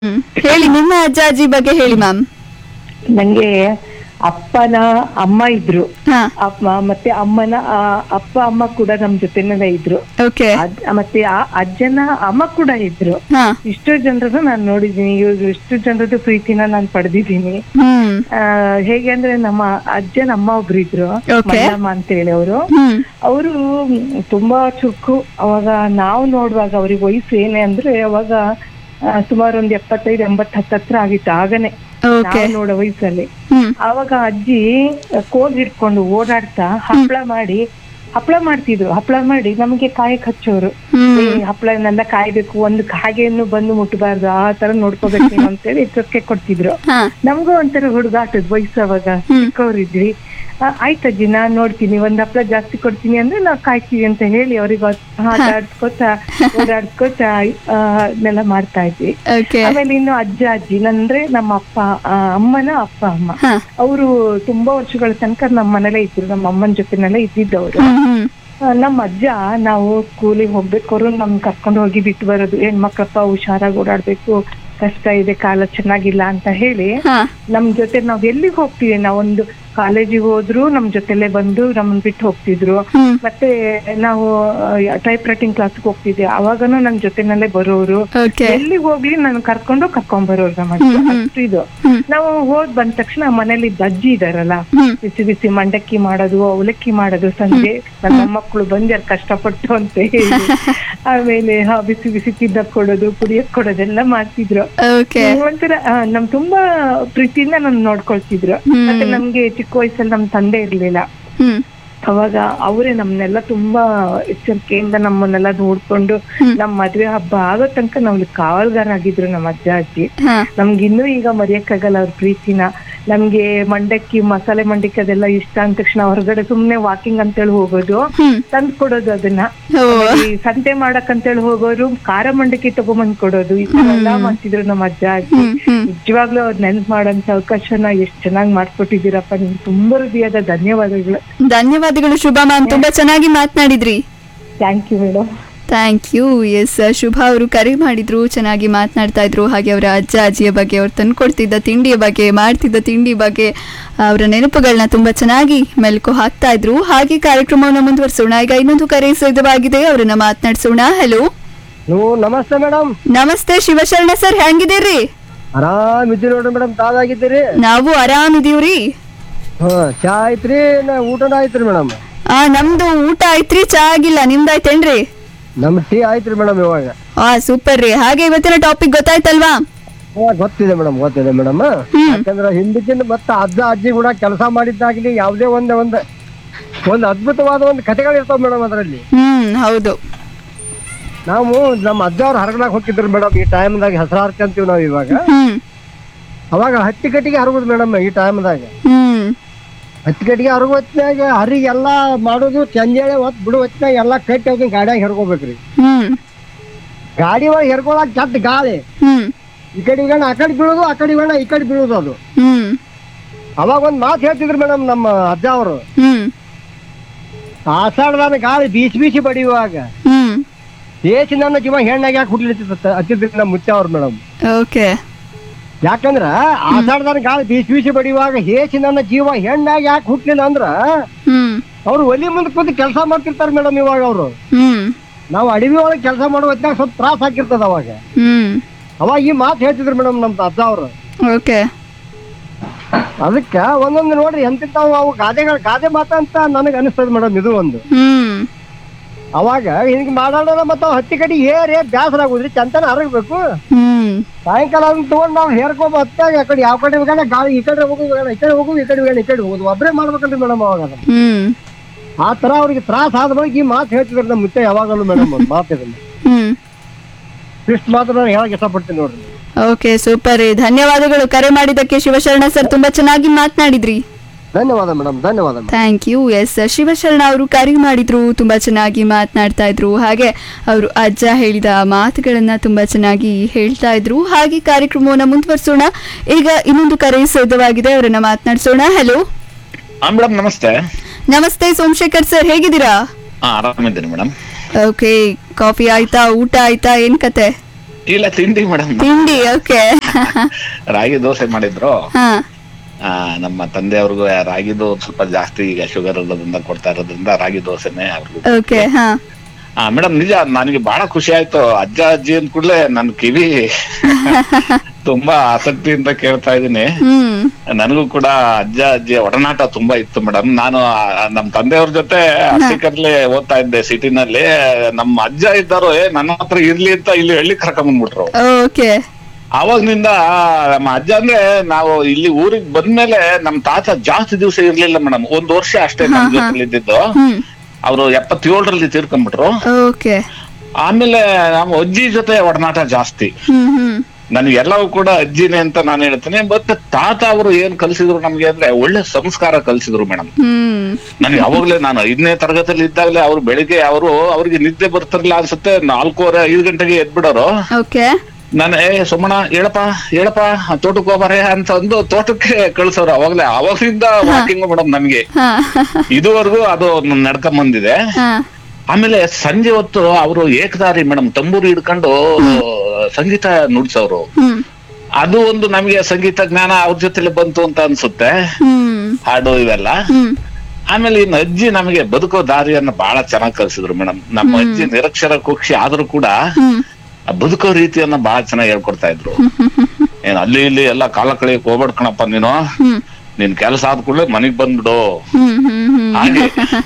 ಹ್ಮ್. ಹೇಳಿ ನಿಮ್ಮ ಅಜ್ಜ ಅಜ್ಜಿ ಬಗ್ಗೆ ಹೇಳಿ ಮ್ಯಾಮ್ ನಂಗೆ ಅಪ್ಪನ ಅಮ್ಮ ಇದ್ರು ಹಾ ಅಪ್ಪ ಮತ್ತೆ ಅಮ್ಮನ ಆ, ಅಪ್ಪ ಅಮ್ಮ ಕೂಡ ನಮ್ ಜೊತೆನಲ್ಲೇ ಇದ್ರು ಓಕೆ ಅದ್- ಮತ್ತೆ ಆ ಅಜ್ಜನ ಅಮ್ಮ ಕೂಡ ಇದ್ರು ಹಾ ಇಷ್ಟು ಜನರನ್ನು ನಾನು ನೋಡಿದೀನಿ ಇವ್ರು ಇಷ್ಟು ಜನರದ್ದು ಪ್ರೀತಿನ ನಾನು ಪಡೆದಿದ್ದೀನಿ ಹ್ಮ್ ಆ, ಹೇಗೆ ಅಂದ್ರೆ ನಮ್ಮ ಅಜ್ಜನ ಅಮ್ಮ ಒಬ್ರು ಇದ್ರು Okay. ಮಲ್ಲಮ್ಮ ಅಂತ ಹೇಳಿ ಅವರು ಹ್ಮ್ ಅವರು ತುಂಬಾ ಚುರುಕು ಅವಾಗ ನಾವು ನೋಡುವಾಗ ಅವ್ರಿಗೆ ವಯಸ್ಸು ಏನೇ ಅಂದ್ರೆ ಅವಾಗ ಆ, ಸುಮಾರು ಒಂದ್ ಎಪ್ಪತ್ತೈದು ಎಂಬತ್ ಹತ್ತತ್ರ ಆಗಿತ್ತು ಆಗನೆ ಓಕೆ ನಾವು ನೋಡೋ ವಯಸ್ಸಲ್ಲಿ ಹ್ಮ್ ಅವಾಗ ಅಜ್ಜಿ ಕೋಲ್ ಹಿಡ್ಕೊಂಡು ಓಡಾಡ್ತಾ ಹಪ್ಪಳ ಮಾಡಿ ಹಪ್ಪಳ ಮಾಡ್ತಿದ್ರು ಹಪ್ಪಳ ಮಾಡಿ ನಮಗೆ ಕಾಯಕ್ ಹಚ್ಚೋರು ಹ್ಮ್ ಈ ಹಪ್ಪಳನೆಲ್ಲ ಕಾಯ್ಬೇಕು ಒಂದು ಕಾಗೆಯನ್ನು ಬಂದು ಮುಟ್ಟಬಾರ್ದು ಆ ತರ ನೋಡ್ಕೋಬೇಕು ನೀನು ಅಂತೇಳಿ ಎಚ್ಚರಿಕೆ ಕೊಡ್ತಿದ್ರು ಹಾ ನಮಗೂ ಒಂಥರ ಹುಡುಗಾಟದ ವಯಸ್ಸು ಅವಾಗ ಹ್ಮ್. ಚಿಕ್ಕವರಿದ್ವಿ ಆ, ಆಯ್ತಜ್ಜಿ ನಾನ್ ನೋಡ್ತೀನಿ ಒಂದ್ ಹಪ್ಪಳ ಜಾಸ್ತಿ ಕೊಡ್ತೀನಿ ಅಂದ್ರೆ ನಾವ್ ಕಾಯ್ತೀವಿ ಅಂತ ಹೇಳಿ ಅವ್ರಿಗೆ ಆಟ ಆಡ್ಸ್ಕೊತ ಓಡಾಡ್ಸ್ಕೊತ ಆ, ಅದನ್ನೆಲ್ಲ ಮಾಡ್ತಾ ಇದ್ವಿ ಓಕೆ ಆಮೇಲೆ ಇನ್ನು ಅಜ್ಜ ಅಜ್ಜಿ ಅಂದ್ರೆ ನಮ್ಮ ಅಪ್ಪ ಆ, ಅಮ್ಮನ ಅಪ್ಪ ಅಮ್ಮ ಹಾ ಅವರು ತುಂಬಾ ವರ್ಷಗಳ ತನಕ ನಮ್ಮ ಮನೇಲೇ ಇದ್ರು ನಮ್ಮ ಅಮ್ಮನ ಜೊತೆನೆಲ್ಲ ಇದ್ದಿದ್ದವರು ಹ್ಮ್ ಹ್ಮ್ ಆ, ನಮ್ಮ ಅಜ್ಜ ನಾವು ಸ್ಕೂಲಿಗೆ ಹೋಗ್ಬೇಕಾದ್ರು ನಮ್ ಕರ್ಕೊಂಡು ಹೋಗಿ ಬಿಟ್ಟು ಬರೋದು ಹೆಣ್ಮಕ್ಳಪ್ಪ ಹುಷಾರಾಗಿ ಓಡಾಡ್ಬೇಕು ಕಷ್ಟ ಇದೆ ಕಾಲ ಚೆನ್ನಾಗಿಲ್ಲ ಅಂತ ಹೇಳಿ ಹಾ ನಮ್ ಜೊತೆ ನಾವ್ ಎಲ್ಲಿಗೆ ಹೋಗ್ತೀವಿ ನಾವೊಂದು ಕಾಲೇಜಿಗೆ ಹೋದ್ರು ನಮ್ ಜೊತೆಲೆ ಬಂದು ನಮ್ಮನ್ ಬಿಟ್ಟು ಹೋಗ್ತಿದ್ರು ಹ್ಮ್ ಮತ್ತೆ ನಾವು ಟೈಪ್ ರೈಟಿಂಗ್ ಕ್ಲಾಸ್ಗೆ ಹೋಗ್ತಿದ್ವಿ ಅವಾಗನು ನನ್ ಜೊತೆನಲ್ಲೇ ಬರೋರು ಓಕೆ ಎಲ್ಲಿಗೆ ಹೋಗ್ಲಿ ನಾನು ಕರ್ಕೊಂಡು ಕರ್ಕೊಂಡ್ ಬರೋರು ನಮ್ಮ ಅಜ್ಜ. ಹ್ಮ್, ಹ್ಮ್. ಅಷ್ಟು ಇದು ಹ್ಮ್. ನಾವು ಹೋದ್ ಬಂದ ತಕ್ಷಣ ಮನೇಲಿ ಇದ್ದ ಅಜ್ಜಿ ಇದಾರಲ್ಲ ಹ್ಮ್ ಬಿಸಿ ಬಿಸಿ ಮಂಡಕ್ಕಿ ಮಾಡೋದು ಅವಲಕ್ಕಿ ಮಾಡೋದು ಸಂಜೆ ನನ್ನ ಮೊಮ್ಮಕ್ಕಳು ಬಂದ್ಯಾರ ಕಷ್ಟಪಟ್ಟು ಅಂತ ಹೇಳಿ ಆಮೇಲೆ ಹಾ ಬಿಸಿ ಬಿಸಿ ತಿನ್ನಕ್ ಕೊಡೋದು ಕುಡಿಯಕ್ ಕೊಡೋದೆಲ್ಲ ಮಾಡ್ತಿದ್ರು ಓಕೆ ಒಂಥರ ಆ, ನಮ್ ತುಂಬಾ ಪ್ರೀತಿಯಿಂದ ನಮ್ ನೋಡ್ಕೊಳ್ತಿದ್ರು ಹ್ಮ್. ಮತ್ತೆ ನಮ್ಗೆ ಚಿಕ್ಕ ವಯಸ್ಸಲ್ಲಿ ನಮ್ ತಂದೆ ಇರ್ಲಿಲ್ಲ ಹ್ಮ್ ಅವಾಗ ಅವರೇ ನಮ್ನೆಲ್ಲ ತುಂಬಾ ಎಚ್ಚರಿಕೆಯಿಂದ ನಮ್ಮನ್ನೆಲ್ಲ ನೋಡ್ಕೊಂಡು ಹ್ಮ್. ನಮ್ ಮದ್ವೆ ಹಬ್ಬ ಆಗೋ ತನಕ ನಮ್ಗೆ ಕಾವಲ್ಗಾರ ಆಗಿದ್ರು ನಮ್ಮ ಅಜ್ಜ ಅಜ್ಜಿ ಹಾ ನಮ್ಗೆ ಇನ್ನೂ ಈಗ ಮರೆಯಕ್ಕಾಗಲ್ಲ ಅವ್ರ ಪ್ರೀತಿನ ನಮ್ಗೆ ಮಂಡಕ್ಕಿ ಮಸಾಲೆ ಮಂಡಕ್ಕಿ ಅದೆಲ್ಲ ಇಷ್ಟ ಅಂದ ತಕ್ಷಣ ಹೊರಗಡೆ ಸುಮ್ನೆ ವಾಕಿಂಗ್ ಅಂತೇಳಿ ಹೋಗೋದು ಹ್ಮ್ ತಂದ್ ಕೊಡೋದು ಅದನ್ನ ಓ ಈ ಸಂತೆ ಮಾಡಕ್ ಅಂತೇಳಿ ಹೋಗೋರು ಖಾರ ಮಂಡಕ್ಕಿ ತಗೊಂಬಂದ್ ಕೊಡೋದು ಈ ತರ ಎಲ್ಲ ಮಾಡ್ತಿದ್ರು ನಮ್ಮ ಅಜ್ಜ ಅಜ್ಜಿ ಹ್ಮ್ ಹ್ಮ್ ನಿಜವಾಗ್ಲೂ ಅವ್ರ ನೆನ್ಪ್ ಮಾಡೋಂತ ಅವಕಾಶನ ಎಷ್ಟ್ ಚೆನ್ನಾಗಿ ಮಾಡ್ಕೊಟ್ಟಿದ್ದೀರಪ್ಪ ನಿಮ್ಗೆ ತುಂಬಾ ಹೃದಯದ ಧನ್ಯವಾದಗಳು ಧನ್ಯವಾದಗಳು ಶುಭಾ ಮ್ಯಾಮ್ ತುಂಬಾ ಚೆನ್ನಾಗಿ ಮಾತನಾಡಿದ್ರಿ thank you madam thank you S Shubha ಅವರು ಕರೆ ಮಾಡಿದ್ರು ಚೆನ್ನಾಗಿ ಮಾತನಾಡ್ತಾ ಇದ್ರು ಹಾಗೆ ಅವರ ಅಜ್ಜ ಅಜ್ಜಿಯ ಬಗ್ಗೆ ಅವ್ರು ತಂದ್ಕೊಡ್ತಿದ್ದ ತಿಂಡಿಯ ಬಗ್ಗೆ ಮಾಡ್ತಿದ್ದ ತಿಂಡಿ ಬಗ್ಗೆ ಅವರ ನೆನಪುಗಳನ್ನ ತುಂಬಾ ಚೆನ್ನಾಗಿ ಮೆಲುಕು ಹಾಕ್ತಾ ಇದ್ರು ಹಾಗೆ ಕಾರ್ಯಕ್ರಮವನ್ನು ಮುಂದುವರಿಸೋಣ ಈಗ ಇನ್ನೊಂದು ಕರೆ ಸಿದ್ಧವಾಗಿದೆ ಅವರನ್ನ ಮಾತನಾಡಿಸೋಣ ಹಲೋ ನೀವು ನಮಸ್ತೆ ಮೇಡಮ್ ನಮಸ್ತೆ ಶಿವಶರಣ ಸರ್ ಹೆಂಗಿದ್ದೀರಿ ಆರಾಮ್ ಇದ್ದೀರಿ ನೋಡ್ರಿ ಮೇಡಮ್ ತಾವಾಗಿದ್ದೀರಿ ನಾವು ಆರಾಮಿದೀವ್ರಿ ಹಾ ಚಾ ಐತ್ರಿ ನಾ ಊಟನ ಆಯ್ತ್ರಿ ಮೇಡಮ್ ಆ ನಮ್ದು ಊಟ ಆಯ್ತ್ರಿ ಚಾ ಆಗಿಲ್ಲ ನಿಮ್ದಾಯ್ತೇನ್ರಿ ನಮ್ ಟೀ ಆಯ್ತ್ರಿ ಮೇಡಮ್ ಇವಾಗ ಆ ಸೂಪರ್ ರೀ ಹಾಗೆ ಇವತ್ತಿನ ಟಾಪಿಕ್ ಗೊತ್ತಾಯ್ತಲ್ವಾ ಹಾ, ಗೊತ್ತಿದೆ ಮೇಡಮ್ ಗೊತ್ತಿದೆ ಮೇಡಮ್ ಹ್ಮ್. ಯಾಕಂದ್ರೆ ಹಿಂದಕ್ಕಿಂತ ಮತ್ತೆ ಅಜ್ಜ ಅಜ್ಜಿ ಕೂಡ ಕೆಲಸ ಮಾಡಿದ್ದಾಗ್ಲಿ ಯಾವುದೇ ಒಂದ್ ಒಂದ್ ಒಂದು ಅದ್ಭುತವಾದ ಒಂದು ಕಥೆಗಳು ಇರ್ತಾವ ಮೇಡಮ್ ಅದರಲ್ಲಿ ಹ್ಮ್ ಹೌದು ನಾವು ನಮ್ಮ ಅಜ್ಜ ಅವ್ರು ಹರಗಲಾಕ್ ಹೋಗಿದ್ರು ಮೇಡಮ್ ಈ ಟೈಮ್ದಾಗ ಹೆಸರಾರ್ಕಂತೀವಿ ನಾವು ಇವಾಗ ಹ್ಮ್ ಅವಾಗ ಹತ್ತಿ ಕಟ್ಟಿಗೆ ಹರಗುದು ಮೇಡಮ್ ಈ ಟೈಮ್ದಾಗ ಹ್ಮ್ ಹತ್ತಿ ಕಟ್ಟಿಗೆ ಹರಗು ಹೊತ್ನಾಗ ಹರಿಗೆ ಎಲ್ಲಾ ಮಾಡೋದು ಚಂಜೇಳೆ ಹೊತ್ ಬಿಡು ಹೊತ್ನಾಗ ಎಲ್ಲಾ ಕಟ್ಟಿ ಹೋಗಿ ಗಾಡಿಯಾಗ ಹೆರ್ಕೋಬೇಕ್ರಿ ಹ್ಮ್ ಗಾಡಿ ಒಳಗೆ ಹೆರ್ಕೊಳಕ್ ಕೆಟ್ಟ ಗಾಳಿ ಹ್ಮ್ ಈ ಕಡೆ ಗಣ ಆ ಕಡೆ ಬೀಳೋದು ಆ ಕಡೆ ಗಣ ಈ ಕಡೆ ಬೀಳೋದು ಅದು ಹ್ಮ್ ಅವಾಗ ಒಂದ್ ಮಾತು ಹೇಳ್ತಿದ್ರು ಮೇಡಮ್ ನಮ್ಮ ಅಜ್ಜ ಅವರು ಹ್ಮ್ ಆಷಾಢದಾನ ಗಾಳಿ ಬೀಸಿ ಬೀಸಿ ಬಡಿಯುವಾಗ ಹ್ಮ್ ಏಸಿ ನನ್ನ ಜೀವ ಹೆಣ್ಣಾಗಿ ಯಾಕೆ ಹುಟ್ಲಿತ್ತ ಹತ್ತಿದ್ರು ನಮ್ಮ ಮುಚ್ಚ ಅವ್ರು ಮೇಡಮ್ ಓಕೆ ಯಾಕಂದ್ರ ಆಷಾಢದಾನ ಗಾಳಿ ಬೀಸಿ ಬೀಸಿ ಬಡಿಯುವಾಗ ಹೇಸಿ ನನ್ನ ಜೀವ ಹೆಣ್ಣಾಗಿ ಯಾಕೆ ಹುಟ್ಲಿಲ್ಲ ಅಂದ್ರ ಹ್ಮ್ ಅವ್ರು ಒಲಿ ಮುಂದೆ ಕೂತು ಕೆಲಸ ಮಾಡ್ತಿರ್ತಾರೆ ಮೇಡಮ್ ಇವಾಗ ಅವರು ಹ್ಮ್ ನಾವು ಅಡವಿ ಒಳಗೆ ಕೆಲಸ ಮಾಡೋ ಹೊತ್ನಾಗ ಸ್ವಲ್ಪ ತ್ರಾಸ ಆಗಿರ್ತದ ಅವಾಗ ಹ್ಮ್ ಅವಾಗ ಈ ಮಾತು ಹೇಳ್ತಿದ್ರು ಮೇಡಮ್ ನಮ್ಮ ಅಜ್ಜ ಅವರು ಓಕೆ ಅದಕ್ಕ ಒಂದೊಂದು ನೋಡ್ರಿ ಎಂತಿಂತಾವು ಅವು ಗಾದೆಗಳು ಗಾದೆ ಮಾತಂತ ನನಗೆ ಅನಿಸ್ತದ ಮೇಡಮ್ ಇದು ಒಂದು ಹ್ಮ್ ಅವಾಗ ಹಿಂಗ್ ಮಾಡಾಡೋಣ ಮತ್ತ ಅವ್ ಹತ್ತಿ ಕಡೆ ಏರೇ ಬ್ಯಾಸರ ಆಗುದ್ರಿ ಚಂತನ ಹರಗಬೇಕು ಹ್ಮ್ ಸಾಯಂಕಾಲ ಅದನ್ನ ತಗೊಂಡ್ ನಾವು ಹೇರ್ಕೊಂಡ್ ಹತ್ತಾಗ ಆ ಕಡೆ ಯಾವ ಕಡೆ ಹೋಗೋಣ ಗಾಳಿ ಈ ಕಡೆ ಹೋಗುದು ಈ ಕಡೆ ಹೋಗುದು ಈ ಕಡೆ ಹೋಗೋಣ ಈ ಕಡೆ ಹೋಗುದು ಒಬ್ಬರೇ ಮಾಡ್ಬೇಕಲ್ರಿ ಮೇಡಮ್ ಅವಾಗ ಅದನ್ನ ಹ್ಮ್ ಆ ತರ ಅವ್ರಿಗೆ ತ್ರಾಸ ಆದ ಬಳಿಕ ಈ ಮಾತು ಹೇಳ್ತಿದ್ರು ನಮ್ಮ ಮುತ್ತೆ ಯಾವಾಗಲೂ ಮೇಡಮ್ ಒಂದು ಮಾತು ಇದನ್ನ ಹ್ಮ್ ಇಷ್ಟು ಮಾತ್ರ ನಾನು ಹೇಳಕ್ ಇಷ್ಟಪಡ್ತೀನಿ ನೋಡ್ರಿ ಓಕೆ ಸೂಪರ್ ರೀ ಧನ್ಯವಾದಗಳು ಕರೆ ಮಾಡಿದ್ದಕ್ಕೆ ಶಿವಶರಣ ಸರ್ ತುಂಬಾ ಚೆನ್ನಾಗಿ ಮಾತನಾಡಿದ್ರಿ ಧನ್ಯವಾದ ಮೇಡಮ್ ಧನ್ಯವಾದ madam thank you S Shivasharana ಅವರು ಕರೆ ಮಾಡಿದ್ರು ತುಂಬಾ ಚೆನ್ನಾಗಿ ಮಾತನಾಡ್ತಾ ಇದ್ರು ಹಾಗೆ ಅವರು ಅಜ್ಜ ಹೇಳಿದ ಮಾತುಗಳನ್ನ ತುಂಬಾ ಚೆನ್ನಾಗಿ ಹೇಳ್ತಾ ಇದ್ರು ಹಾಗೆ ಕಾರ್ಯಕ್ರಮವನ್ನು ಮುಂದುವರಿಸೋಣ ಈಗ ಇನ್ನೊಂದು ಕರೆ ಸಿದ್ಧವಾಗಿದೆ ಅವರನ್ನ ಮಾತನಾಡಿಸೋಣ ಹಲೋ ಹಾ ಮೇಡಮ್ ನಮಸ್ತೆ ನಮಸ್ತೆ ಸೋಮಶೇಖರ್ ಸರ್ ಹೇಗಿದ್ದೀರಾ ಹಾ ಆರಾಮಿದ್ದೀನಿ ಮೇಡಮ್ ಓಕೆ ಕಾಫಿ ಆಯ್ತಾ ಊಟ ಆಯ್ತಾ ಏನ್ ಕತೆ ಇಲ್ಲ ತಿಂಡಿ ಮೇಡಮ್ ತಿಂಡಿ ಓಕೆ ರಾಗಿ ದೋಸೆ ಮಾಡಿದ್ರು ಹಾ ಆ, ನಮ್ಮ ತಂದೆಯವ್ರಿಗೂ ರಾಗಿದು ಸ್ವಲ್ಪ ಜಾಸ್ತಿ ಈಗ ಶುಗರ್ ಇರೋದ್ರಿಂದ ಕೊಡ್ತಾ ಇರೋದ್ರಿಂದ ರಾಗಿ ದೋಸೆನೆ ಅವ್ರಿಗೂ ಓಕೆ ಹಾ ಆ ಮೇಡಮ್ ನಿಜ ನನಗೆ ಬಹಳ ಖುಷಿ ಆಯ್ತು ಅಜ್ಜ ಅಜ್ಜಿ ಅಂದ ಕೂಡಲೇ ನನ್ ಕಿವಿ ತುಂಬಾ ಆಸಕ್ತಿಯಿಂದ ಕೇಳ್ತಾ ಇದ್ದೀನಿ ಹ್ಮ್ ನನಗೂ ಕೂಡ ಅಜ್ಜ ಅಜ್ಜಿ ಒಡನಾಟ ತುಂಬಾ ಇತ್ತು ಮೇಡಮ್ ನಾನು ಆ, ನಮ್ ತಂದೆಯವ್ರ ಜೊತೆ ಅರ್ಸಿಕರ್ಲಿ ಓದ್ತಾ ಇದ್ದೆ ಸಿಟಿನಲ್ಲಿ ನಮ್ಮ ಅಜ್ಜ ಇದ್ದಾರು ಏ ನನ್ನ ಹತ್ರ ಇರ್ಲಿ ಅಂತ ಇಲ್ಲಿ ಹಳ್ಳಿ ಕರ್ಕೊಂಡ್ ಬಂದ್ಬಿಟ್ರು ಓಕೆ ಅವಾಗ್ನಿಂದ ನಮ್ಮ ಅಜ್ಜ ಅಂದ್ರೆ ನಾವು ಇಲ್ಲಿ ಊರಿಗೆ ಬಂದ್ಮೇಲೆ ನಮ್ ತಾತ ಜಾಸ್ತಿ ದಿವಸ ಇರ್ಲಿಲ್ಲ ಮೇಡಮ್ ಒಂದ್ ವರ್ಷ ಅಷ್ಟೇ ನಮ್ ಜೊತೆಲಿ ಇದ್ದಿದ್ದು ಹ್ಮ್ ಅವರು ಎಪ್ಪತ್ತೇಳರಲ್ಲಿ ತೀರ್ಕೊಂಡ್ಬಿಟ್ರು ಓಕೆ ಆಮೇಲೆ ನಮ್ಮ ಅಜ್ಜಿ ಜೊತೆ ಒಡನಾಟ ಜಾಸ್ತಿ ಹ್ಮ್ ಹ್ಮ್ ನನಗೆ ಎಲ್ಲವೂ ಕೂಡ ಅಜ್ಜಿನೇ ಅಂತ ನಾನು ಹೇಳ್ತೀನಿ ಮತ್ತೆ ತಾತ ಅವರು ಏನ್ ಕಲಿಸಿದ್ರು ನಮ್ಗೆ ಅಂದ್ರೆ ಒಳ್ಳೆ ಸಂಸ್ಕಾರ ಕಲಿಸಿದ್ರು ಮೇಡಮ್ ಹ್ಮ್ ನನಗೆ ಅವಾಗ್ಲೇ ನಾನು ಐದನೇ ತರಗತಿಯಲ್ಲಿ ಇದ್ದಾಗಲೇ ಅವ್ರು ಬೆಳಿಗ್ಗೆ ಅವರು ಅವ್ರಿಗೆ ನಿದ್ದೆ ಬರ್ತಿರ್ಲಿಲ್ಲ ಅನ್ಸುತ್ತೆ ನಾಲ್ಕೂವರೆ ಐದು ಗಂಟೆಗೆ ಎದ್ಬಿಡೋರು ಓಕೆ ನಾನು ಏ ಸುಮ್ಮಣ ಹೇಳಪ್ಪ ಹೇಳಪ್ಪ ತೋಟಕ್ಕೆ ಹೋಗ್ಬಾರೆ ಅಂತ ಒಂದು ತೋಟಕ್ಕೆ ಕಳ್ಸೋರು ಅವಾಗ್ಲೇ ಅವಾಗ್ಲಿಂದ ವಾಕಿಂಗ್ ಮೇಡಮ್ ನಮ್ಗೆ ಹಾ ಇದುವರೆಗೂ ಅದು ನಡ್ಕೊಂಡ್ ಬಂದಿದೆ ಹಾ ಆಮೇಲೆ ಸಂಜೆ ಹೊತ್ತು ಅವರು ಏಕದಾರಿ ಮೇಡಮ್ ತಂಬೂರಿ ಹಿಡ್ಕೊಂಡು ಸಂಗೀತ ನುಡ್ಸೋರು ಹ್ಮ್ ಅದು ಒಂದು ನಮಗೆ ಸಂಗೀತ ಜ್ಞಾನ ಅವ್ರ ಜೊತೆಲಿ ಬಂತು ಅಂತ ಅನ್ಸುತ್ತೆ ಹ್ಮ್ ಹಾಡು ಇವೆಲ್ಲ ಹ್ಮ್ ಆಮೇಲೆ ಇನ್ನು ಅಜ್ಜಿ ನಮಗೆ ಬದುಕೋ ದಾರಿಯನ್ನ ಬಹಳ ಚೆನ್ನಾಗಿ ಕಲಿಸಿದ್ರು ಮೇಡಮ್ ನಮ್ಮ ಅಜ್ಜಿ ನಿರಕ್ಷರ ಕುಕ್ಷಿ ಆದ್ರೂ ಕೂಡ ಹ್ಮ್ ಆ ಬದುಕೋ ರೀತಿಯನ್ನ ಬಹಳ ಚೆನ್ನಾಗಿ ಹೇಳ್ಕೊಡ್ತಾ ಇದ್ರು ಏನ್ ಅಲ್ಲಿ ಇಲ್ಲಿ ಎಲ್ಲ ಕಾಲ ಕಳೆಯಕ್ ಹೋಗ್ಬೇಡ ಕಣಪ್ಪ ನೀನು ಹ್ಮ್ ನಿನ್ ಕೆಲಸ ಆದ ಕೂಡಲೇ ಮನೆಗ್ ಬಂದ್ಬಿಡು ಹ್ಮ್ ಹ್ಮ್ ಹ್ಮ್ ಹಾಗೆ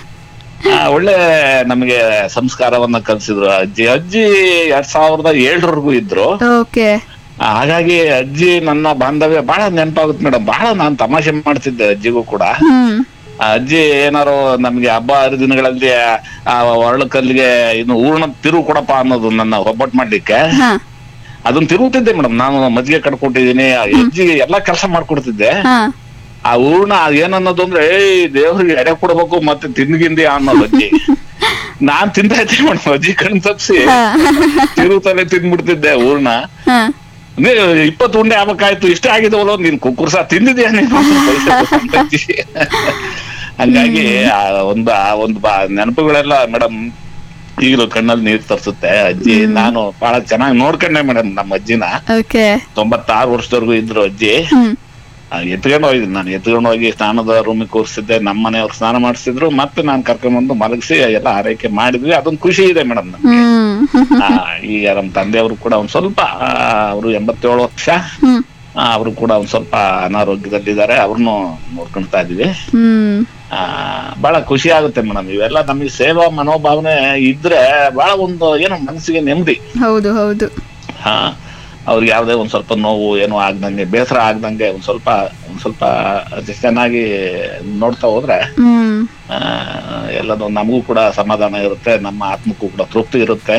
ಆ, ಒಳ್ಳೆ ನಮಗೆ ಸಂಸ್ಕಾರವನ್ನ ಕಲಿಸಿದ್ರು ಅಜ್ಜಿ ಅಜ್ಜಿ ಎರಡ್ ಸಾವಿರದ ಏಳರವರೆಗೂ ಇದ್ರು ಓಕೆ ಆ, ಹಾಗಾಗಿ ಅಜ್ಜಿ ನನ್ನ ಬಾಂಧವ್ಯ ಬಹಳ ನೆನಪಾಗುತ್ತೆ ಮೇಡಮ್ ಬಹಳ ನಾನ್ ತಮಾಷೆ ಮಾಡ್ತಿದ್ದೆ ಅಜ್ಜಿಗೂ ಕೂಡ ಹ್ಮ್ ಆ ಅಜ್ಜಿ ಏನಾರು ನಮ್ಗೆ ಹಬ್ಬ ಹರಿದಿನಗಳಲ್ಲಿ ಆ ಒರಳಕಲ್ಲಿಗೆ ಇನ್ನು ಹೂರ್ಣ ತಿರುವು ಕೊಡಪ್ಪ ಅನ್ನೋದು ನನ್ನ ಒಬ್ಬಟ್ಟು ಮಾಡ್ಲಿಕ್ಕೆ ಹಾ ಅದನ್ನ ತಿರುಗುತ್ತಿದ್ದೆ ಮೇಡಮ್ ನಾನು ಮಜ್ಜಿಗೆ ಕಟ್ಕೊಟ್ಟಿದ್ದೀನಿ ಆ ಅಜ್ಜಿ ಎಲ್ಲಾ ಕೆಲಸ ಮಾಡ್ಕೊಡ್ತಿದ್ದೆ ಹಾ ಆ ಹೂರ್ಣ ಏನನ್ನೋದು ಅಂದ್ರೆ ಏಯ್ ದೇವ್ರಿಗೆ ಎಡೆ ಕೊಡ್ಬೇಕು ಮತ್ತೆ ತಿಂದ್ಗಿಂದಿ ಅನ್ನೋದು ಅಜ್ಜಿ ನಾನ್ ತಿಂತಾ ಇದ್ದೆ ಮೇಡಮ್ ಅಜ್ಜಿ ಕಣ್ ತಪ್ಸಿ ಹಾ ತಿರುಗುತ್ತಲೇ ತಿಂದ್ಬಿಡ್ತಿದ್ದೆ ಹೂರ್ಣ ಹಾ ನೀ ಇಪ್ಪತ್ತು ಉಂಡೆ ಆಗ್ಬೇಕಾಯ್ತು ಇಷ್ಟ ಆಗಿದವಲ್ಲ ನೀನ್ ಕುಕ್ಕುರ್ಸ ತಿಂದಿದ್ಯಾ ನೀನು ಅಂತ ಬೈತಾ ಇದ್ದೆ ಅಜ್ಜಿ. ಹಂಗಾಗಿ ಆ ಒಂದು ಆ ಒಂದು ಬಾ ನೆನಪುಗಳೆಲ್ಲ ಮೇಡಮ್ ಈಗಲೂ ಕಣ್ಣಲ್ಲಿ ನೀರ್ ತರ್ಸುತ್ತೆ ಅಜ್ಜಿ ನಾನು ಬಹಳ ಚೆನ್ನಾಗಿ ನೋಡ್ಕೊಂಡೆ ಮೇಡಮ್ ನಮ್ಮ ಅಜ್ಜಿನ ಓಕೆ ತೊಂಬತ್ತಾರು ವರ್ಷದವರೆಗೂ ಇದ್ರು ಅಜ್ಜಿ ಹ್ಮ್ ಆ, ಎತ್ಕೊಂಡು ಹೋಗಿದ್ದೀನಿ ನಾನು ಎತ್ಕೊಂಡು ಹೋಗಿ ಸ್ನಾನದ ರೂಮಿಗೆ ಕೂರಿಸಿದ್ದೆ ನಮ್ಮ ಮನೆಯವ್ರು ಸ್ನಾನ ಮಾಡಿಸಿದ್ರು ಮತ್ತೆ ನಾನು ಕರ್ಕೊಂಡ್ಬಂದು ಮಲಗಿಸಿ ಎಲ್ಲ ಆರೈಕೆ ಮಾಡಿದ್ವಿ ಅದೊಂದು ಖುಷಿ ಇದೆ ಮೇಡಮ್ ನಮ್ಗೆ ಹ್ಮ್ ಆ, ಈಗ ನಮ್ಮ ತಂದೆಯವರು ಕೂಡ ಒಂದ್ ಸ್ವಲ್ಪ ಅವರು ಎಂಬತ್ತೇಳು ವರ್ಷ ಹ್ಮ್ ಅವರು ಕೂಡ ಒಂದ್ ಸ್ವಲ್ಪ ಅನಾರೋಗ್ಯದಲ್ಲಿದ್ದಾರೆ ಅವ್ರನ್ನು ನೋಡ್ಕೊಳ್ತಾ ಇದೀವಿ ಹ್ಮ್ ಆ ಬಹಳ ಖುಷಿ ಆಗುತ್ತೆ ಮೇಡಮ್ ಇವೆಲ್ಲ ನಮಗೆ ಸೇವಾ ಮನೋಭಾವನೆ ಇದ್ರೆ ಬಹಳ ಒಂದು ಏನೋ ಮನಸ್ಸಿಗೆ ನೆಮ್ಮದಿ ಹೌದು ಹೌದು ಹಾ ಅವ್ರಿಗೆ ಯಾವ್ದೇ ಒಂದ್ ಸ್ವಲ್ಪ ನೋವು ಏನೋ ಆಗ್ದಂಗೆ ಬೇಸರ ಆಗ್ದಂಗೆ ಒಂದ್ ಸ್ವಲ್ಪ ಒಂದ್ ಸ್ವಲ್ಪ ಅದ್ ಚೆನ್ನಾಗಿ ನೋಡ್ತಾ ಹೋದ್ರೆ ಹ್ಮ್ ಆ, ಎಲ್ಲದೂ ನಮಗೂ ಕೂಡ ಸಮಾಧಾನ ಇರುತ್ತೆ ನಮ್ಮ ಆತ್ಮಕ್ಕೂ ಕೂಡ ತೃಪ್ತಿ ಇರುತ್ತೆ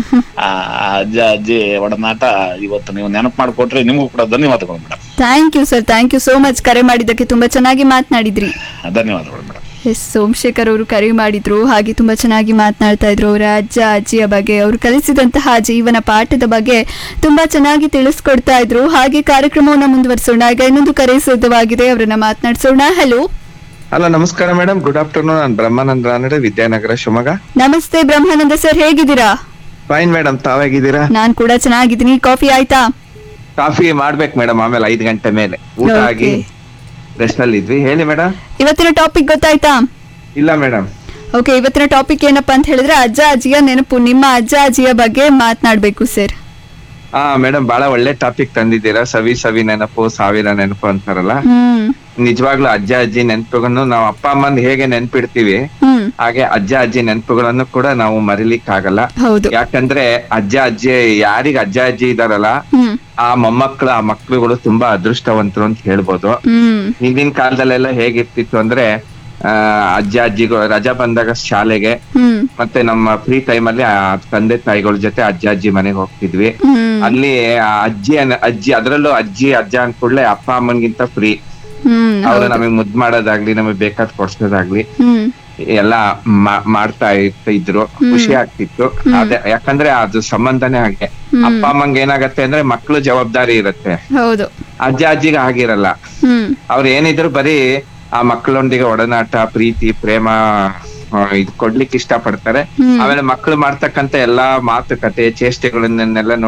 ಆ ಆ ಅಜ್ಜ ಅಜ್ಜಿ ಒಡನಾಟ ಇವತ್ತು ನೀವು ನೆನಪು ಮಾಡ್ಕೊಟ್ರೆ ನಿಮಗೂ ಕೂಡ ಧನ್ಯವಾದಗಳು madam thank you sir thank you so much ಕರೆ ಮಾಡಿದ್ದಕ್ಕೆ ತುಂಬಾ ಚೆನ್ನಾಗಿ ಮಾತನಾಡಿದ್ರಿ ಧನ್ಯವಾದಗಳು ಮೇಡಮ್ ಎಸ್ ಸೋಮಶೇಖರ್ ಅವರು ಕರೆ ಮಾಡಿದ್ರು ಹಾಗೆ ತುಂಬಾ ಚೆನ್ನಾಗಿ ಮಾತನಾಡ್ತಾ ಇದ್ರು ಅವರ ಅಜ್ಜ ಅಜ್ಜಿಯ ಬಗ್ಗೆ ಅವರು ಕಲಿಸಿದಂತಹ ಜೀವನ ಪಾಠದ ಬಗ್ಗೆ ತುಂಬಾ ಚೆನ್ನಾಗಿ ತಿಳಿಸ್ಕೊಡ್ತಾ ಇದ್ರು ಹಾಗೆ ಕಾರ್ಯಕ್ರಮವನ್ನ ಮುಂದುವರಿಸೋಣ ಈಗ ಇನ್ನೊಂದು ಕರೆ ಸಿದ್ಧವಾಗಿದೆ ಅವರನ್ನ ಮಾತನಾಡಿಸೋಣ ಹಲೋ ಹಲೋ ನಮಸ್ಕಾರ ಮೇಡಮ್ ಗುಡ್ ಆಫ್ಟರ್ನೂನ್ ನಾನು ಬ್ರಹ್ಮಾನಂದ ರಾನಡೆ ವಿದ್ಯಾನಗರ ಶಿವಮೊಗ್ಗ ನಮಸ್ತೆ ಬ್ರಹ್ಮಾನಂದ ಸರ್ ಹೇಗಿದ್ದೀರಾ ಫೈನ್ ಮೇಡಮ್ ತಾವಾಗಿದ್ದೀರಾ ನಾನ್ ಕೂಡ ಚೆನ್ನಾಗಿದ್ದೀನಿ ಕಾಫಿ ಆಯ್ತಾ ಕಾಫಿ ಮಾಡ್ಬೇಕು ಮೇಡಮ್ ಆಮೇಲೆ ಐದು ಗಂಟೆ ಮೇಲೆ ಊಟ Okay. ಆಗಿ ರೆಸ್ಟ್ ನಲ್ಲಿ ಇದ್ವಿ ಹೇಳಿ ಮೇಡಮ್ ಇವತ್ತಿನ ಟಾಪಿಕ್ ಗೊತ್ತಾಯ್ತಾ ಇಲ್ಲ ಮೇಡಮ್ ಓಕೆ ಇವತ್ತಿನ ಟಾಪಿಕ್ ಏನಪ್ಪಾ ಅಂತ ಹೇಳಿದ್ರೆ ಅಜ್ಜ ಅಜ್ಜಿಯ ನೆನಪು ನಿಮ್ಮ ಅಜ್ಜ ಅಜ್ಜಿಯ ಬಗ್ಗೆ ಮಾತನಾಡ್ಬೇಕು ಸರ್ ಹಾ ಮೇಡಮ್ ಬಹಳ ಒಳ್ಳೆ ಟಾಪಿಕ್ ತಂದಿದ್ದೀರಾ ಸವಿ ಸವಿ ನೆನಪು ಸಾವಿರ ನೆನಪು ಅಂತಾರಲ್ಲ ಹ್ಮ್ ನಿಜವಾಗ್ಲೂ ಅಜ್ಜ ಅಜ್ಜಿ ನೆನಪುಗಳನ್ನು ನಾವು ಅಪ್ಪ ಅಮ್ಮನ್ ಹೇಗೆ ನೆನ್ಪಿಡ್ತೀವಿ ಹ್ಮ್ ಹಾಗೆ ಅಜ್ಜ ಅಜ್ಜಿ ನೆನಪುಗಳನ್ನು ಕೂಡ ನಾವು ಮರಿಲಿಕ್ ಆಗಲ್ಲ ಹೌದು ಯಾಕಂದ್ರೆ ಅಜ್ಜ ಅಜ್ಜಿ ಯಾರಿಗ ಅಜ್ಜ ಅಜ್ಜಿ ಇದಾರಲ್ಲ ಹ್ಮ್ ಆ ಮೊಮ್ಮಕ್ಕಳು ಆ ಮಕ್ಳುಗಳು ತುಂಬಾ ಅದೃಷ್ಟವಂತರು ಅಂತ ಹೇಳ್ಬೋದು ಹ್ಮ್ ಹಿಂದಿನ ಕಾಲದಲ್ಲೆಲ್ಲ ಹೇಗಿರ್ತಿತ್ತು ಅಂದ್ರೆ ಆ ಅಜ್ಜ ಅಜ್ಜಿಗಳು ರಜಾ ಬಂದಾಗ ಶಾಲೆಗೆ ಹ್ಮ್ ಮತ್ತೆ ನಮ್ಮ ಫ್ರೀ ಟೈಮ್ ಅಲ್ಲಿ ಆ ತಂದೆ ತಾಯಿಗಳ ಜೊತೆ ಅಜ್ಜ ಅಜ್ಜಿ ಮನೆಗೆ ಹೋಗ್ತಿದ್ವಿ ಹ್ಮ್ ಅಲ್ಲಿ ಆ ಅಜ್ಜಿ ಅನ್ನ- ಅಜ್ಜಿ ಅದ್ರಲ್ಲೂ ಅಜ್ಜಿ ಅಜ್ಜ ಅಂದ ಕೂಡಲೇ ಅಪ್ಪ ಅಮ್ಮನ್ಗಿಂತ ಫ್ರೀ ಹ್ಮ್ ಅವ್ರು ಹೌದು. ನಮಗ್ ಮುದ್ ಮಾಡೋದಾಗ್ಲಿ ನಮಗ್ ಬೇಕಾದ್ ಕೊಡ್ಸೋದಾಗ್ಲಿ ಹ್ಮ್ ಎಲ್ಲ ಮಾ- ಮಾಡ್ತಾ ಇರ್ತ ಇದ್ರು ಖುಷಿ ಆಗ್ತಿತ್ತು ಅದೇ ಯಾಕಂದ್ರೆ ಅದು ಸಂಬಂಧನೇ ಹಾಗೆ ಅಪ್ಪ ಅಮ್ಮಂಗೆ ಏನಾಗತ್ತೆ ಅಂದ್ರೆ ಮಕ್ಳು ಜವಾಬ್ದಾರಿ ಇರುತ್ತೆ ಹೌದು ಅಜ್ಜ ಅಜ್ಜಿಗೆ ಆಗಿರಲ್ಲ ಹ್ಮ್ ಅವ್ರು ಏನಿದ್ರು ಬರೀ ಆ ಮಕ್ಕಳೊಂದಿಗೆ ಒಡನಾಟ ಪ್ರೀತಿ ಪ್ರೇಮ ಆ, ಇದ್ ಕೊಡ್ಲಿಕ್ಕೆ ಇಷ್ಟ ಪಡ್ತಾರೆ ಹ್ಮ್. ಆಮೇಲೆ ಮಕ್ಕಳು ಮಾಡ್ತಕ್ಕಂತ ಎಲ್ಲಾ ಮಾತುಕತೆ ಚೇಷ್ಟೆಗಳನ್ನೆಲ್ಲ ನೋಡಿ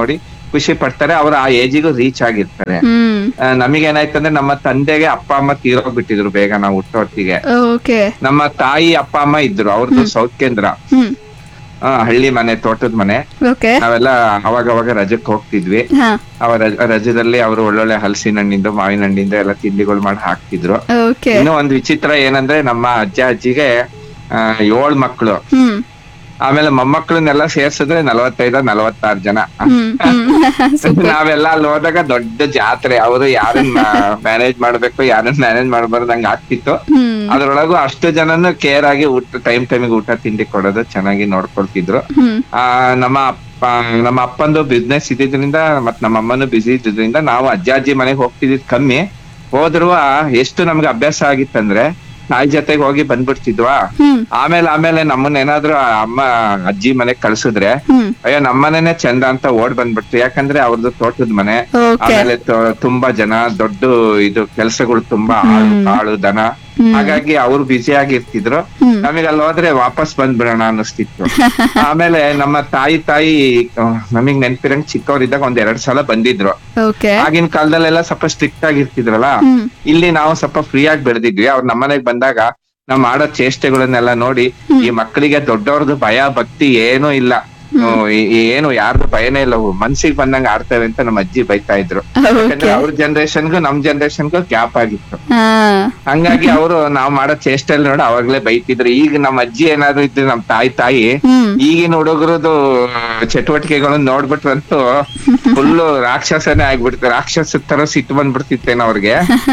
ಖುಷಿ ಪಡ್ತಾರೆ ಅವ್ರ ಆ ಏಜಿಗೂ ರೀಚ್ ಆಗಿರ್ತಾರೆ ಹ್ಮ್ ಆ, ನಮಗೇನಾಯ್ತಂದ್ರೆ ನಮ್ಮ ತಂದೆಗೆ ಅಪ್ಪ ಅಮ್ಮ ತೀರೋಗ್ಬಿಟ್ಟಿದ್ರು ಬೇಗ ನಾವು ಹುಟ್ಟೋತ್ತಿಗೆ ಓಕೆ ನಮ್ಮ ತಾಯಿ ಅಪ್ಪ ಅಮ್ಮ ಇದ್ರು ಅವ್ರದ್ದು ಸೌತ್ ಕೇಂದ್ರ ಹ್ಮ್ ಆ, ಹಳ್ಳಿ ಮನೆ ತೋಟದ ಮನೆ ಓಕೆ ನಾವೆಲ್ಲ ಅವಾಗ ಅವಾಗ ರಜಕ್ ಹೋಗ್ತಿದ್ವಿ ಹಾ ಅವ ರಜ- ರಜದಲ್ಲಿ ಅವರು ಒಳ್ಳೊಳ್ಳೆ ಹಲಸಿನ ಹಣ್ಣಿಂದ ಮಾವಿನ ಹಣ್ಣಿಂದ ಎಲ್ಲ ತಿಂಡಿಗಳು ಮಾಡಿ ಹಾಕ್ತಿದ್ರು ಓಕೆ ಇನ್ನು ಒಂದು ವಿಚಿತ್ರ ಏನಂದ್ರೆ ನಮ್ಮ ಅಜ್ಜ ಅಜ್ಜಿಗೆ ಆ, ಏಳ್ ಮಕ್ಳು ಹ್ಮ್ ಆಮೇಲೆ ಮೊಮ್ಮಕ್ಳನ್ನೆಲ್ಲ ಸೇರ್ಸಿದ್ರೆ ನಲವತ್ತೈದ ನಲವತ್ತಾರು ಜನ ಹ್ಮ್ ಹ್ಮ್ ಸೂಪರ್ ನಾವೆಲ್ಲ ಅಲ್ಲಿ ಹೋದಾಗ ದೊಡ್ಡ ಜಾತ್ರೆ ಅವರು ಯಾರನ್ನ ಮ್ಯಾನೇಜ್ ಮಾಡ್ಬೇಕು ಯಾರನ್ನ ಮ್ಯಾನೇಜ್ ಮಾಡ್ಬಾರ್ದು ಹಂಗ ಆಗ್ತಿತ್ತು ಹ್ಮ್ ಅದ್ರೊಳಗು ಅಷ್ಟು ಜನನು ಕೇರ್ ಆಗಿ ಊಟ ಟೈಮ್ ಟೈಮಿಗೆ ಊಟ ತಿಂಡಿ ಕೊಡೋದು ಚೆನ್ನಾಗಿ ನೋಡ್ಕೊಳ್ತಿದ್ರು ಹ್ಮ್ ಆ ನಮ್ಮ ಅಪ್ಪ ನಮ್ಮ ಅಪ್ಪಂದು ಬಿಸ್ನೆಸ್ ಇದ್ದಿದ್ರಿಂದ ಮತ್ ನಮ್ಮ ಅಮ್ಮನು ಬಿಸಿ ಇದ್ದಿದ್ರಿಂದ ನಾವು ಅಜ್ಜ ಅಜ್ಜಿ ಮನೆಗೆ ಹೋಗ್ತಿದ್ದಿದ್ ಕಮ್ಮಿ ಹೋದ್ರು ಎಷ್ಟು ನಮ್ಗೆ ಅಭ್ಯಾಸ ಆಗಿತ್ತಂದ್ರೆ ತಾಯಿ ಜೊತೆಗೆ ಹೋಗಿ ಬಂದ್ಬಿಡ್ತಿದ್ವಾ ಹ್ಮ್ ಆಮೇಲೆ ಆಮೇಲೆ ನಮ್ಮನ್ನ ಏನಾದ್ರು ಆ ಅಮ್ಮ ಅಜ್ಜಿ ಮನೆಗ್ ಕಳ್ಸಿದ್ರೆ ಹ್ಮ್ ಅಯ್ಯೋ ನಮ್ಮನೇನೆ ಚಂದ ಅಂತ ಓಡ್ ಬಂದ್ಬಿಡ್ತು ಯಾಕಂದ್ರೆ ಅವ್ರದ್ದು ತೋಟದ ಮನೆ ಓಕೆ ಆಮೇಲೆ ತೊ- ತುಂಬಾ ಜನ ದೊಡ್ಡ ಇದು ಕೆಲ್ಸಗಳು ತುಂಬಾ ಆಳು ಕಾಳು ದನ ಹಾಗಾಗಿ ಅವ್ರು ಬ್ಯುಸಿ ಆಗಿರ್ತಿದ್ರು ಹ್ಮ್. ನಮಗೆ ಅಲ್ಲಿ ಹೋದ್ರೆ ವಾಪಸ್ ಬಂದ್ಬಿಡೋಣ ಅನ್ನಿಸ್ತಿತ್ತು ಆಮೇಲೆ ನಮ್ಮ ತಾಯಿ ತಾಯಿ ನಮಗ್ ನೆನ್ಪಿರಂಗ್ ಚಿಕ್ಕವರಿದ್ದಾಗ ಒಂದ್ ಎರಡ್ ಸಲ ಬಂದಿದ್ರು ಓಕೆ ಆಗಿನ ಕಾಲದಲ್ಲೆಲ್ಲ ಸ್ವಲ್ಪ ಸ್ಟ್ರಿಕ್ಟ್ ಆಗಿರ್ತಿದ್ರಲ್ಲ ಹ್ಮ್ ಇಲ್ಲಿ ನಾವು ಸ್ವಲ್ಪ ಫ್ರೀ ಆಗಿ ಬೆಳೆದಿದ್ವಿ ಅವ್ರ ನಮ್ಮನೆಗ್ ಬಂದಾಗ ನಾವ್ ಮಾಡೋ ಚೇಷ್ಟೆಗಳನ್ನೆಲ್ಲ ನೋಡಿ ಈ ಮಕ್ಕಳಿಗೆ ದೊಡ್ಡವ್ರದ್ದು ಭಯ ಭಕ್ತಿ ಏನೂ ಇಲ್ಲ ಹ್ಮ್, ಈ- ಈ ಏನು ಯಾರ್ದು ಭಯನೇ ಇಲ್ಲ ಮನ್ಸಿಗೆ ಬಂದಂಗ ಆಡ್ತೇವೆ ಅಂತ ನಮ್ಮ ಅಜ್ಜಿ ಬೈತಾ ಇದ್ರು ಯಾಕಂದ್ರೆ ಓಕೆ ಅವ್ರ ಜನರೇಷನ್ಗೂ ನಮ್ ಜನರೇಷನ್ಗೂ ಗ್ಯಾಪ್ ಆಗಿತ್ತು ಹಾ ಹಂಗಾಗಿ ಅವರು ನಾವ್ ಮಾಡೋ ಚೇಷ್ಟೆಲ್ ನೋಡಿ ಅವಾಗ್ಲೇ ಬೈತಿದ್ರು ಈಗ ನಮ್ಮ ಅಜ್ಜಿ ಏನಾದ್ರು ಇದ್ರೆ ನಮ್ ತಾಯಿ ತಾಯಿ ಹ್ಮ್ ಈಗಿನ ಹುಡುಗರದು ಚಟುವಟಿಕೆಗಳನ್ನ ನೋಡ್ಬಿಟ್ರಂತೂ ಫುಲ್ಲು ರಾಕ್ಷಸನೇ ಆಗ್ಬಿಡ್ತಾರೆ ರಾಕ್ಷಸ ತರ ಸಿಟ್ಟು ಬಂದ್ಬಿಡ್ತಿತ್ತೇನೋ ಅವ್ರಿಗೆ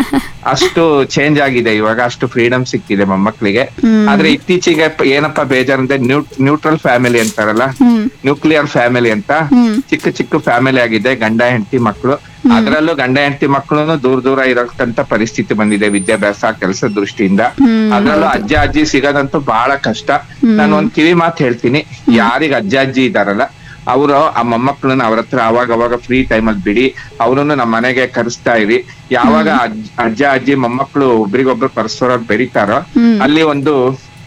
ಅಷ್ಟು ಚೇಂಜ್ ಆಗಿದೆ ಇವಾಗ ಅಷ್ಟು ಫ್ರೀಡಮ್ ಸಿಕ್ಕಿದೆ ಮೊಮ್ಮಕ್ಳಿಗೆ ಹ್ಮ್. ಆದ್ರೆ ಇತ್ತೀಚೆಗೆ ಪ- ಏನಪ್ಪಾ ಬೇಜಾರಂದ್ರೆ ನ್ಯೂಟ್ರಲ್ ಫ್ಯಾಮಿಲಿ ಅಂತಾರಲ್ಲ ಹ್ಮ್ ನ್ಯೂಕ್ಲಿಯರ್ ಫ್ಯಾಮಿಲಿ ಅಂತ ಹ್ಮ್ ಚಿಕ್ಕ ಚಿಕ್ಕ ಫ್ಯಾಮಿಲಿ ಆಗಿದೆ ಗಂಡ ಹೆಂಡತಿ ಮಕ್ಕಳು ಅದ್ರಲ್ಲೂ ಗಂಡ ಹೆಂಡತಿ ಮಕ್ಕಳು ದೂರ ದೂರ ಇರೋಕ್ಕಂತ ಪರಿಸ್ಥಿತಿ ಬಂದಿದೆ ವಿದ್ಯಾಭ್ಯಾಸ ಕೆಲಸ ದೃಷ್ಟಿಯಿಂದ ಹ್ಮ್, ಅದ್ರಲ್ಲೂ ಅಜ್ಜ ಅಜ್ಜಿ ಸಿಗೋದಂತೂ ಬಹಳ ಕಷ್ಟ ನಾನು ಒಂದ್ ಕಿವಿ ಮಾತು ಹೇಳ್ತೀನಿ ಯಾರಿಗ ಅಜ್ಜ ಅಜ್ಜಿ ಇದಾರಲ್ಲ ಅವರು ಆ ಮೊಮ್ಮಕ್ಕಳನ್ನ ಅವ್ರ ಹತ್ರ ಅವಾಗ ಅವಾಗ ಫ್ರೀ ಟೈಮ್ ಅಲ್ಲಿ ಬಿಡಿ ಅವ್ರನ್ನು ನಮ್ಮ ಮನೆಗೆ ಕರೆಸ್ತಾ ಇರಿ ಯಾವಾಗ ಅಜ್ಜ- ಅಜ್ಜ ಅಜ್ಜಿ ಮೊಮ್ಮಕ್ಕಳು ಒಬ್ರಿಗೊಬ್ರು ಪರಸ್ಪರ ಬೆರೀತಾರೋ ಹ್ಮ್. ಅಲ್ಲಿ ಒಂದು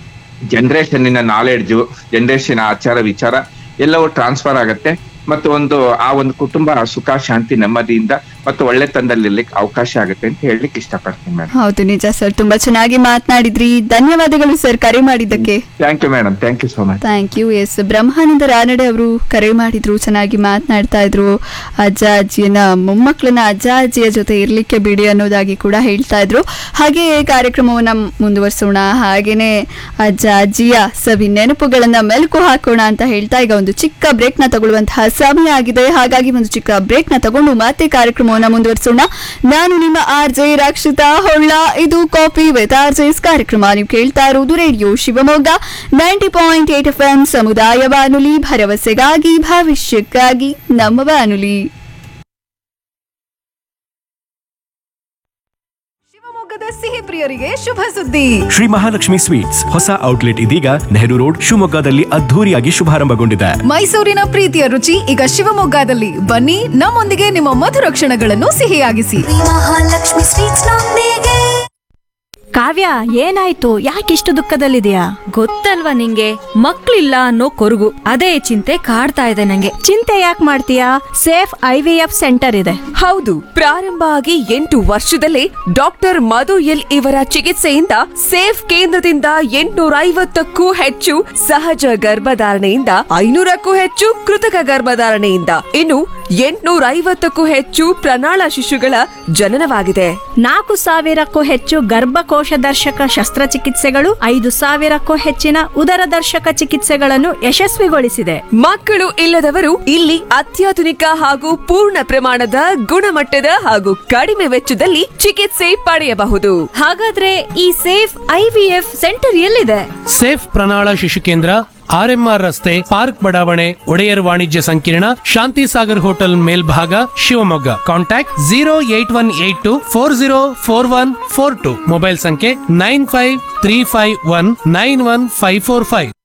ಜನರೇಷನ್ ನಾಲೆಡ್ಜು ಜನರೇಷನ್ ಆಚಾರ ವಿಚಾರ ಎಲ್ಲವೂ ಟ್ರಾನ್ಸ್ಫರ್ ಆಗತ್ತೆ ಮತ್ತು ಒಂದು ಆ ಒಂದು ಕುಟುಂಬ ಸುಖ ಶಾಂತಿ ನೆಮ್ಮದಿಯಿಂದ ಮತ್ತು ಒಳ್ಳೆತನದಲ್ಲಿರ್ಲಿಕ್ಕೆ ಅವಕಾಶ ಆಗುತ್ತೆ ಅಂತ ಹೇಳಲಿಕ್ಕೆ ಇಷ್ಟಪಡ್ತೀನಿ ಮೇಡಮ್ ಹೌದು ನಿಜ ಸರ್ ತುಂಬಾ ಚೆನ್ನಾಗಿ ಮಾತನಾಡಿದ್ರಿ ಧನ್ಯವಾದಗಳು ಸರ್ ಕರೆ ಮಾಡಿದ್ದಕ್ಕೆ thank you madam thank you so much thank you S Brahmananda Ranade ಅವರು ಕರೆ ಮಾಡಿದ್ರು ಚೆನ್ನಾಗಿ ಮಾತನಾಡ್ತಾ ಇದ್ರು ಅಜ್ಜ ಅಜ್ಜಿಯನ್ನ ಮೊಮ್ಮಕ್ಕಳನ್ನ ಅಜ್ಜ ಅಜ್ಜಿಯ ಜೊತೆ ಇರ್ಲಿಕ್ಕೆ ಬಿಡಿ ಅನ್ನೋದಾಗಿ ಕೂಡ ಹೇಳ್ತಾ ಇದ್ರು ಹಾಗೆ ಕಾರ್ಯಕ್ರಮವನ್ನ ಮುಂದುವರಿಸೋಣ ಹಾಗೇನೆ ಅಜ್ಜ ಅಜ್ಜಿಯ ಸವಿ ನೆನಪುಗಳನ್ನ ಮೆಲುಕು ಹಾಕೋಣ ಅಂತ ಹೇಳ್ತಾ ಈಗ ಒಂದು ಚಿಕ್ಕ ಬ್ರೇಕ್ ನ ತಗೊಳ್ಳುವಂತಹ ಸಮಯ ಆಗಿದೆ ಹಾಗಾಗಿ ಒಂದು ಚಿಕ್ಕ ಬ್ರೇಕ್ ನ ತಗೊಂಡು ಮತ್ತೆ ಕಾರ್ಯಕ್ರಮವನ್ನ ಮುಂದುವರಿಸೋಣ ನಾನು ನಿಮ್ಮ ಆರ್ ಜೆ ರಕ್ಷಿತಾ ಹೊಳ್ಳ ಇದು ಕಾಫಿ ವಿತ್ ಆರ್ ಜೆಸ್ ಕಾರ್ಯಕ್ರಮ ನೀವು ಕೇಳ್ತಾ ಇರುವುದು radio Shivamogga ninety point eight F M ಸಮುದಾಯ ಬಾನುಲಿ ಭರವಸೆಗಾಗಿ ಭವಿಷ್ಯಕ್ಕಾಗಿ ನಮ್ಮ ಬಾನುಲಿ ಶಿವಮೊಗ್ಗದ ಸಿಹಿ ಪ್ರಿಯರಿಗೆ ಶುಭ ಸುದ್ದಿ ಶ್ರೀ ಮಹಾಲಕ್ಷ್ಮಿ ಸ್ವೀಟ್ಸ್ ಹೊಸ ಔಟ್ಲೆಟ್ ಇದೀಗ ನೆಹರು ರೋಡ್ ಶಿವಮೊಗ್ಗದಲ್ಲಿ ಅದ್ಧೂರಿಯಾಗಿ ಶುಭಾರಂಭಗೊಂಡಿದೆ ಮೈಸೂರಿನ ಪ್ರೀತಿಯ ರುಚಿ ಈಗ ಶಿವಮೊಗ್ಗದಲ್ಲಿ ಬನ್ನಿ ನಮ್ಮೊಂದಿಗೆ ನಿಮ್ಮ ಮಧುರ ಕ್ಷಣಗಳನ್ನು ಸಿಹಿಯಾಗಿಸಿ ಮಹಾಲಕ್ಷ್ಮಿ ಸ್ವೀಟ್ಸ್ ನೊಂದಿಗೆ ಕಾವ್ಯ ಏನಾಯ್ತು ಯಾಕಿಷ್ಟು ದುಃಖದಲ್ಲಿದೆಯಾ ಗೊತ್ತಲ್ವಾ ನಿಂಗೆ ಮಕ್ಳಿಲ್ಲ ಅನ್ನೋ ಕೊರಗು ಅದೇ ಚಿಂತೆ ಕಾಡ್ತಾ ಇದೆ ನಂಗೆ ಚಿಂತೆ ಯಾಕೆ ಮಾಡ್ತೀಯಾ safe I V F centre ಇದೆ ಹೌದು ಪ್ರಾರಂಭ ಆಗಿ ಎಂಟು ವರ್ಷದಲ್ಲೇ ಡಾಕ್ಟರ್ ಮಧು ಎಲ್ ಇವರ ಚಿಕಿತ್ಸೆಯಿಂದ ಸೇಫ್ ಕೇಂದ್ರದಿಂದ ಎಂಟುನೂರ ಐವತ್ತಕ್ಕೂ ಹೆಚ್ಚು ಸಹಜ ಗರ್ಭಧಾರಣೆಯಿಂದ ಐನೂರಕ್ಕೂ ಹೆಚ್ಚು ಕೃತಕ ಗರ್ಭಧಾರಣೆಯಿಂದ ಇನ್ನು ಎಂಟುನೂರ ಐವತ್ತಕ್ಕೂ ಹೆಚ್ಚು ಪ್ರಣಾಳ ಶಿಶುಗಳ ಜನನವಾಗಿದೆ ನಾಲ್ಕು ಸಾವಿರಕ್ಕೂ ಹೆಚ್ಚು ಗರ್ಭಕೋಶ ದರ್ಶಕ ಶಸ್ತ್ರಚಿಕಿತ್ಸೆಗಳು ಐದು ಸಾವಿರಕ್ಕೂ ಹೆಚ್ಚಿನ ಉದರ ದರ್ಶಕ ಚಿಕಿತ್ಸೆಗಳನ್ನು ಯಶಸ್ವಿಗೊಳಿಸಿದೆ ಮಕ್ಕಳು ಇಲ್ಲದವರು ಇಲ್ಲಿ ಅತ್ಯಾಧುನಿಕ ಹಾಗೂ ಪೂರ್ಣ ಪ್ರಮಾಣದ ಗುಣಮಟ್ಟದ ಹಾಗೂ ಕಡಿಮೆ ವೆಚ್ಚದಲ್ಲಿ ಚಿಕಿತ್ಸೆ ಪಡೆಯಬಹುದು ಹಾಗಾದ್ರೆ ಈ ಸೇಫ್ ಐವಿಎಫ್ ಸೆಂಟರ್ ಎಲ್ಲಿದೆ ಸೇಫ್ ಪ್ರಣಾಳ ಶಿಶು ಕೇಂದ್ರ ಆರ್ಎಂಆರ್ ರಸ್ತೆ ಪಾರ್ಕ್ ಬಡಾವಣೆ ಒಡೆಯರ್ ವಾಣಿಜ್ಯ ಸಂಕೀರ್ಣ ಶಾಂತಿ ಸಾಗರ್ ಹೋಟೆಲ್ ಮೇಲ್ಭಾಗ Shivamogga contact zero eight one eight two four zero four one four two mobile ಸಂಖ್ಯೆ nine five three five one nine one five four five